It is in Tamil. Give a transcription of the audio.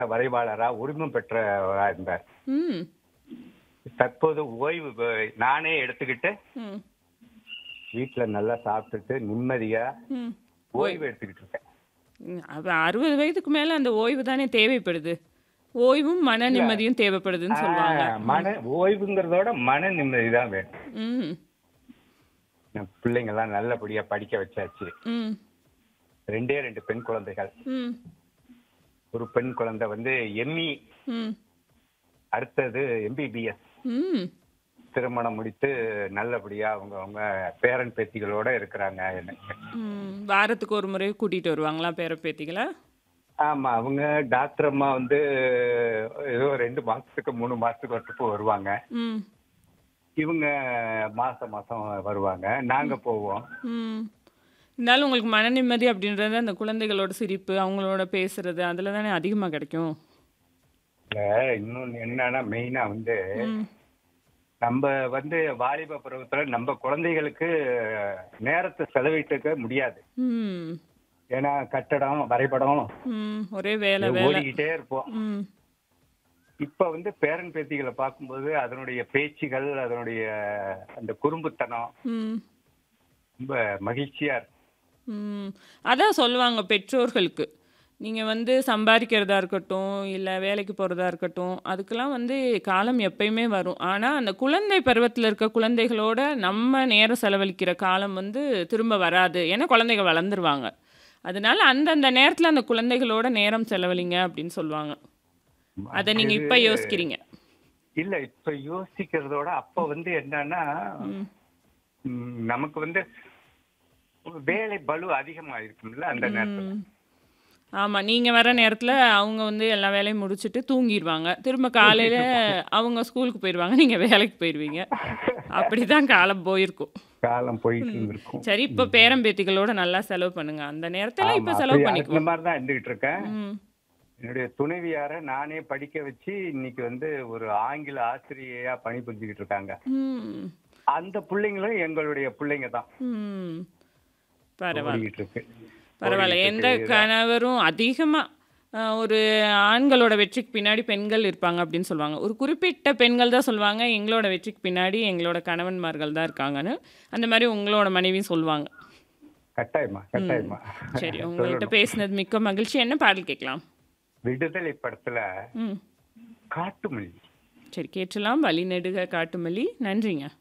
வரைவாளரா உரிமம் பெற்றவரா இருந்தார் ம் தற்போது ஓய்வு பெ- நானே எடுத்துக்கிட்டு ம் வீட்டுல நல்லா சாப்பிட்டுட்டு நிம்மதியா ம் ஓய்வு எடுத்துக்கிட்டு இருக்கேன் ம், அப்ப அறுபது வயதுக்கு மேல அந்த ஓய்வு தானே தேவைப்படுது ஓய்வும் மன நிம்மதியும் தேவைப்படுதுன்னு சொல்லுவாங்க ஆஹ், மன ஓய்வுங்கிறதோட மன நிம்மதி தான் வேணும் ம் என் பிள்ளைங்க எல்லாம் நல்லபடியா படிக்க வச்சாச்சு ம் ரெண்டே ரெண்டு பெண் குழந்தைகள் ம் ஒரு பெண் குழந்தை வந்து எம்இ ம் அடுத்தது எம்பிபிஎஸ் ம் திருமணம் முடித்து நல்லபடியா அவங்க அவங்க பேரன் பேத்திகளோட இருக்கிறாங்க எனக்கு ம் வாரத்துக்கு ஒரு முறை கூட்டிட்டு வருவாங்களா பேர பேத்திகளை ஆமா அவங்க டாக்டர் அம்மா வந்து ஏதோ ரெண்டு மாசத்துக்கு மூணு மாசத்துக்கு ஒரு trip வருவாங்க ம் இவங்க மாசம் மாசம் வருவாங்க நாங்க போவோம் ம் இருந்தாலும் உங்களுக்கு மன நிம்மதி அப்படின்றது அந்த குழந்தைகளோட சிரிப்பு அவங்களோட பேசுறது அதில் தானே அதிகமாக கிடைக்கும் இல்ல இன்னொன்னு என்னன்னா மெயினா வந்து ம் நம்ம வந்து வாலிப பருவத்துல நம்ம குழந்தைகளுக்கு நேரத்தை செலவிட்டுக்க முடியாது ம் ஏன்னா கட்டடம் வரைபடம் ம் ஒரே வேலை வேலை ஓடிக்கிட்டே இருப்போம் ம் இப்ப வந்து பேரன் பேத்திகளை பார்க்கும்போது அதனுடைய பேச்சுகள் அதனுடைய அந்த குறும்புத்தனம் ம் ரொம்ப மகிழ்ச்சியா இருக்கு ம் அதான் சொல்லுவாங்க பெற்றோர்களுக்கு நீங்கள் வந்து சம்பாதிக்கிறதா இருக்கட்டும் இல்லை வேலைக்கு போகிறதா இருக்கட்டும் அதுக்கெல்லாம் வந்து காலம் எப்பயுமே வரும் ஆனால் அந்த குழந்தை பருவத்தில் இருக்க குழந்தைகளோட நம்ம நேரம் செலவழிக்கிற காலம் வந்து திரும்ப வராது ஏன்னா குழந்தைகள் வளர்ந்துருவாங்க அதனால அந்தந்த நேரத்தில் அந்த குழந்தைகளோட நேரம் செலவழிங்க அப்படின்னு சொல்லுவாங்க அதை நீங்கள் இப்போ யோசிக்கிறீங்க இல்ல இப்ப யோசிக்கிறதோட அப்ப வந்து என்னன்னா ம் ம், நமக்கு வந்து வேலை பளு அதிகமா இருக்கும்ல அந்த நேரத்துல ம். ஆமா நீங்க வர நேரத்துல அவங்க வந்து எல்லா வேலையும் முடிச்சிட்டு தூங்கிடுவாங்க திரும்ப காலையில அவங்க ஸ்கூலுக்கு போயிடுவாங்க நீங்க வேலைக்கு போயிடுவீங்க அப்படிதான் காலம் போயிருக்கும் காலம் போயிட்டு இருந்திருக்கும் சரி இப்ப பேரம்பேத்திகளோட நல்லா செலவு பண்ணுங்க அந்த நேரத்துல இப்ப செலவு இந்த பண்ணிக்குவோம் மாதிரி தான் இருந்துகிட்டு இருக்கேன் ம் என்னுடைய துணைவியார நானே படிக்க வச்சு இன்னைக்கு வந்து ஒரு ஆங்கில ஆசிரியையா பணிபுரிஞ்சுக்கிட்டு இருக்காங்க ம் அந்த பிள்ளைங்களும் எங்களுடைய பிள்ளைங்க தான் ம் பரவாயில்ல ஓடிக்கிட்டு இருக்கு பரவாயில்ல எந்த கணவரும் அதிகமா அஹ், ஒரு ஆண்களோட வெற்றிக்கு பின்னாடி பெண்கள் இருப்பாங்க அப்படின்னு சொல்லுவாங்க ஒரு குறிப்பிட்ட பெண்கள் தான் சொல்லுவாங்க எங்களோட வெற்றிக்கு பின்னாடி எங்களோட கணவன்மார்கள் தான் இருக்காங்கன்னு அந்த மாதிரி உங்களோட மனைவியும் சொல்லுவாங்க கட்டாயமா கட்டாயமா சரி உங்கள்கிட்ட பேசினது மிக்க மகிழ்ச்சி என்ன பாடல் கேட்கலாம் விடுதலை படத்துல ம் காட்டுமல்லி சரி கேட்டலாம் வழி நெடுக காட்டுமல்லி நன்றிங்க